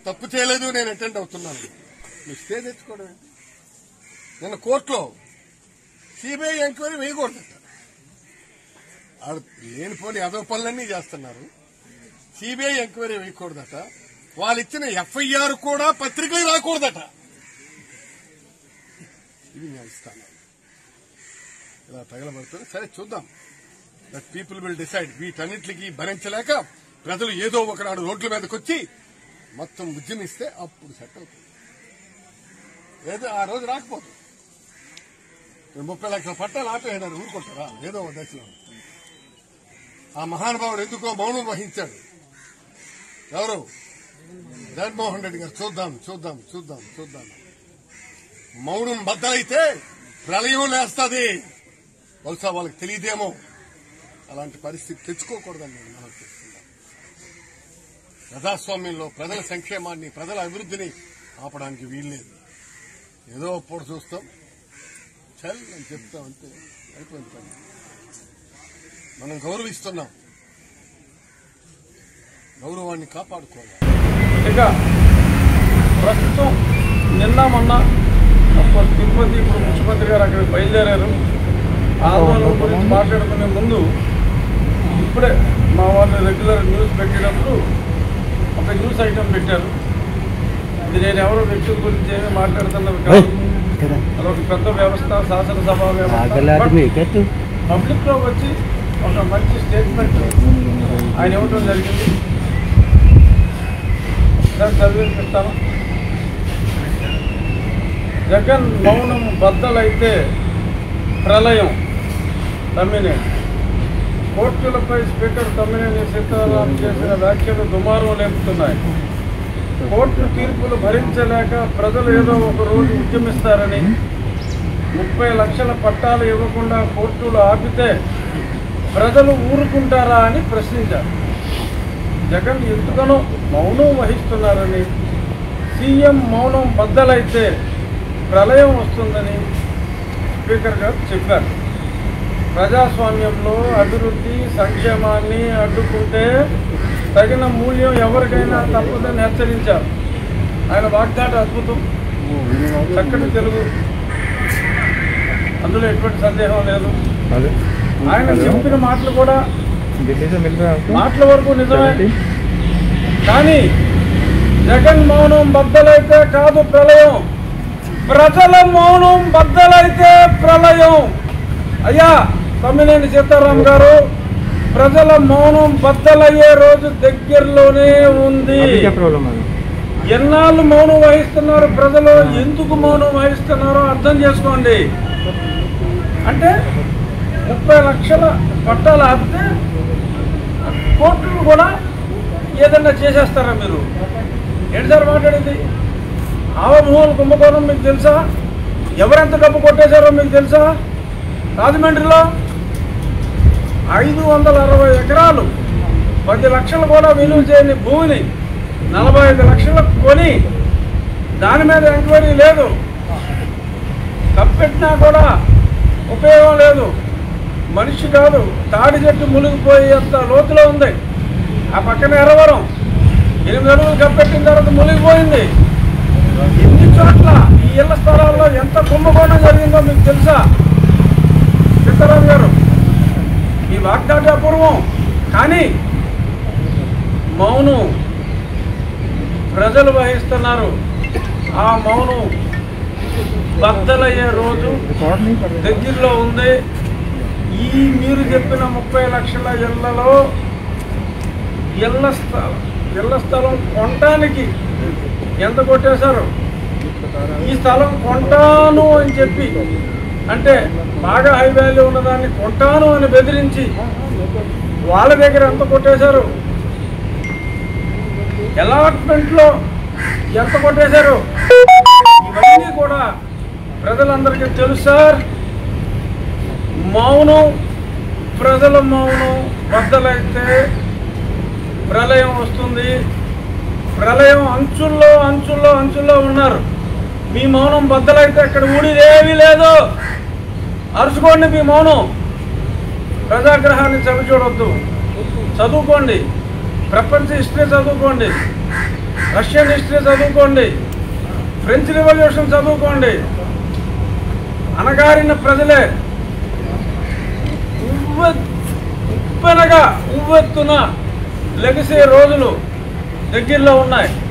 తప్పు చేయలేదు నేను అటెండ్ అవుతున్నాను నువ్వు స్టే తెచ్చుకోవడం ఏంటి? నిన్న కోర్టులో సిబిఐ ఎంక్వైరీ వేయకూడదట ఆడ లేనిపోని అదో పనులన్నీ చేస్తున్నారు సిబిఐ ఎంక్వైరీ వేయకూడదట వాళ్ళు ఇచ్చిన ఎఫ్ఐఆర్ కూడా పత్రికలు రాకూడదట ఇది న్యాయస్థానం ఇలా తగలబడుతుంది సరే చూద్దాం దట్ పీపుల్ విల్ డిసైడ్ వీటన్నిటికి భరించలేక ప్రజలు ఏదో ఒకనాడు రోడ్ల మీదకి వచ్చి మొత్తం ఉద్యమిస్తే అప్పుడు సెట్ అవుతుంది ఏదో ఆ రోజు రాకపోతుంది ఇప్పుడు ముప్పై లక్షల పట్టాలు ఆపేయడారు ఊరుకుంటారా ఏదో ఒక దశలో ఆ మహానుభావుడు ఎందుకో మౌనం వహించాడు ఎవరు జగన్మోహన్ రెడ్డి గారు చూద్దాం చూద్దాం చూద్దాం చూద్దాం మౌనం బద్దలైతే ప్రళయం లేస్తుంది బహుశా వాళ్ళకి తెలియదేమో అలాంటి పరిస్థితి తెచ్చుకోకూడదని నేను మనం చేస్తున్నాను ప్రజాస్వామ్యంలో ప్రజల సంక్షేమాన్ని ప్రజల అభివృద్ధిని ఆపడానికి వీల్లేదు ఏదో అప్పుడు చూస్తాం చల్ అని చెప్తాం అంతే అయిపోయింది పని. మనం గౌరవిస్తున్నాం గౌరవాన్ని కాపాడుకోవాలి ఇక ప్రస్తుతం నిన్న మొన్న అప్పుడు తిరుపతి ఇప్పుడు ముఖ్యమంత్రి గారు అక్కడికి బయలుదేరారు ఆందోళన గురించి మాట్లాడుకునే ముందు ఇప్పుడే మా వాళ్ళు రెగ్యులర్ న్యూస్ పెట్టేటప్పుడు ఒక న్యూస్ ఐటమ్ పెట్టారు ఇది నేను ఎవరో వ్యక్తుల గురించి ఏమీ మాట్లాడుతున్నది కాదు అదొక పెద్ద వ్యవస్థ శాసనసభ వ్యవస్థ పబ్లిక్ లో వచ్చి ఒక మంచి స్టేట్మెంట్ ఆయన ఇవ్వడం జరిగింది ఒకసారి చదివిస్తాను జగన్ మౌనం బద్దలైతే ప్రళయం తమ్మినేని కోర్టులపై స్పీకర్ తమ్మినేని సీతారాం చేసిన వ్యాఖ్యలు దుమారం లేపుతున్నాయి కోర్టు తీర్పులు భరించలేక ప్రజలు ఏదో ఒక రోజు ఉద్యమిస్తారని ముప్పై లక్షల పట్టాలు ఇవ్వకుండా కోర్టులు ఆపితే ప్రజలు ఊరుకుంటారా అని ప్రశ్నించారు జగన్ ఎందుకనో మౌనం వహిస్తున్నారని సీఎం మౌనం బద్దలైతే ప్రళయం వస్తుందని స్పీకర్ గారు చెప్పారు ప్రజాస్వామ్యంలో అభివృద్ధి సంక్షేమాన్ని అడ్డుకుంటే తగిన మూల్యం ఎవరికైనా తప్పదని హెచ్చరించారు ఆయన వాగ్దాట అద్భుతం చక్కటి తెలుగు అందులో ఎటువంటి సందేహం లేదు ఆయన చెప్పిన మాటలు కూడా మాటల వరకు నిజమే కానీ జగన్ మౌనం బద్దలైతే కాదు ప్రళయం ప్రజల మౌనం బద్దలైతే ప్రళయం అయ్యా తమ్మినేని సీతారాం గారు ప్రజల మౌనం బద్దలయ్యే రోజు దగ్గరలోనే ఉంది ఎన్నాళ్ళు మౌనం వహిస్తున్నారు ప్రజలు ఎందుకు మౌనం వహిస్తున్నారో అర్థం చేసుకోండి అంటే ముప్పై లక్షల పట్టాలు ఆపితే కోర్టులు కూడా ఏదన్నా చేసేస్తారా మీరు ఏంటి సార్ మాట్లాడేది ఆవమూల కుంభకోణం మీకు తెలుసా ఎవరెంత డబ్బు కొట్టేశారో మీకు తెలుసా రాజమండ్రిలో ఐదు వందల అరవై ఎకరాలు పది లక్షలు కూడా విలువ చేయని భూమిని నలభై ఐదు లక్షలకు కొని దాని మీద ఎంక్వైరీ లేదు కప్పెట్టినా కూడా ఉపయోగం లేదు మనిషి కాదు తాడి చెట్టు మునిగిపోయేంత లోతులో ఉంది ఆ పక్కన ఎర్రవరం ఎనిమిది అడుగులు కప్పెట్టిన తర్వాత మునిగిపోయింది ఎన్ని చోట్ల ఈ ఇళ్ల స్థలాల్లో ఎంత కుంభకోణం జరిగిందో మీకు తెలుసా సీతారాం గారు ఈ వాగ్దాటి అపూర్వం కానీ మౌనం ప్రజలు వహిస్తున్నారు ఆ మౌనం బద్దలయ్యే రోజు దగ్గరలో ఉంది ఈ మీరు చెప్పిన ముప్పై లక్షల ఇళ్లలో ఇళ్ల స్థలం ఇళ్ల స్థలం కొనటానికి ఎంత కొట్టేశారు ఈ స్థలం కొంటాను అని చెప్పి అంటే బాగా హై వాల్యూ ఉన్నదాన్ని కొంటాను అని బెదిరించి వాళ్ళ దగ్గర ఎంత కొట్టేశారు అలాట్మెంట్లో ఎంత కొట్టేశారు ఇవన్నీ కూడా ప్రజలందరికీ తెలుసు సార్ మౌనం ప్రజల మౌనం బద్దలైతే ప్రళయం వస్తుంది ప్రళయం అంచుల్లో అంచుల్లో అంచుల్లో ఉన్నారు మీ మౌనం బద్దలైతే ఇక్కడ ఊడిదేమీ లేదు అరుచుకోండి మీ మౌనం ప్రజాగ్రహాన్ని చవి చూడొద్దు చదువుకోండి ప్రపంచ హిస్టరీ చదువుకోండి రష్యన్ హిస్టరీ చదువుకోండి ఫ్రెంచ్ రివల్యూషన్ చదువుకోండి అనగారిన ప్రజలే ఉవ్వె ఉప్పెనగా ఉవ్వెత్తున లెగిసే రోజులు దగ్గరలో ఉన్నాయి